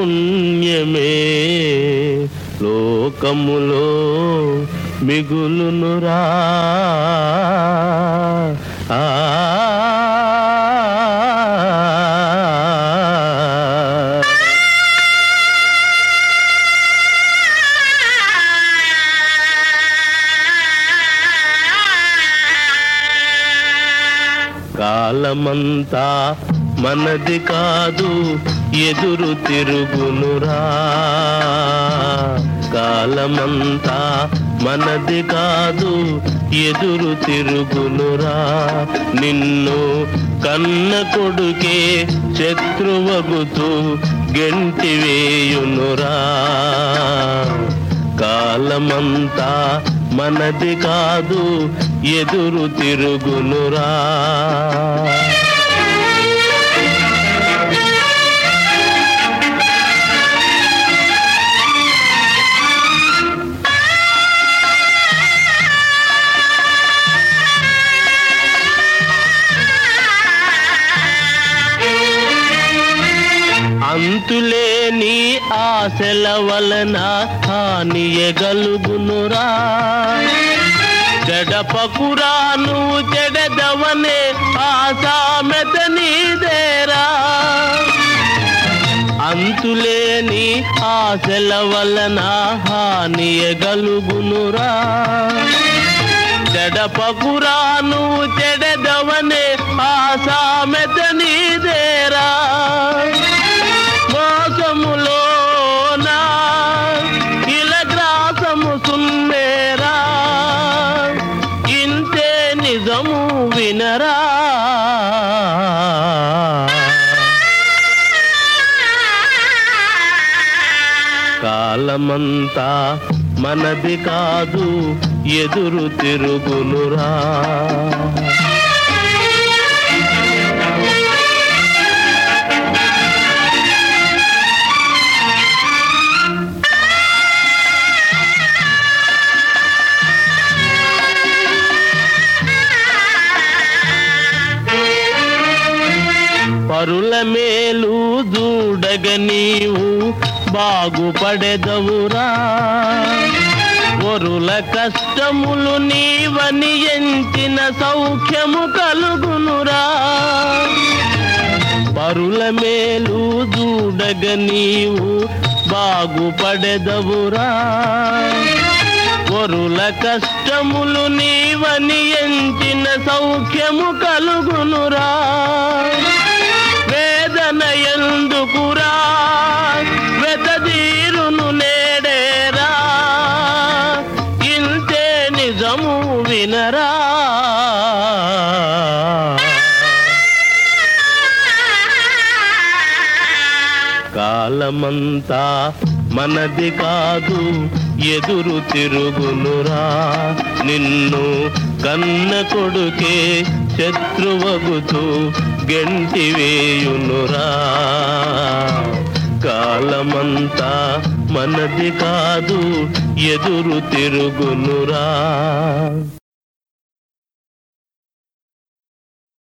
పుణ్యమే లోకములో మిగులునురా ఆ కాలమంతా మనది కాదు ఎదురు తిరుగునురా కాలమంతా మనది కాదు ఎదురు తిరుగునురా నిన్ను కన్న కొడుకే శత్రువగుతూ గెంటి వేయునురా కాలమంతా మనది కాదు ఎదురు తిరుగునురా అంతులేని ఆశల వలన హానియగలుగునురా జడపకురా నువ్వు చెడదవనే ఆసామెత నీదేరా అంతులేని ఆశల వలన హానియగలుగునురా చెడపకురా నువ్వు చెడదవనే ఆసామెత నీదేరా మోసములోనా ఇలగ్రాసము సున్నేరా ఇంతే నిజము వినరా కాలమంతా మనది కాదు ఎదురు తిరుగునురా పరుల మేలు దూడగ నీవు బాగుపడెదవురా వరుల కష్టములు నీవని ఎంచిన సౌఖ్యము కలుగునురా పరుల మేలు దూడగ నీవు బాగుపడెదవురా వరుల కష్టములు నీవని ఎంచిన సౌఖ్యము కలుగునురా వేదన ఎందుకురా వెతదీరును నేడేరా ఇంతే నిజము వినరా కాలమంతా మనది కాదు ఎదురు తిరుగునురా నిన్ను కన్న కొడుకే శత్రువగుతూ గెంటి వేయునురా కాలమంతా మనది కాదు ఎదురు తిరుగునురా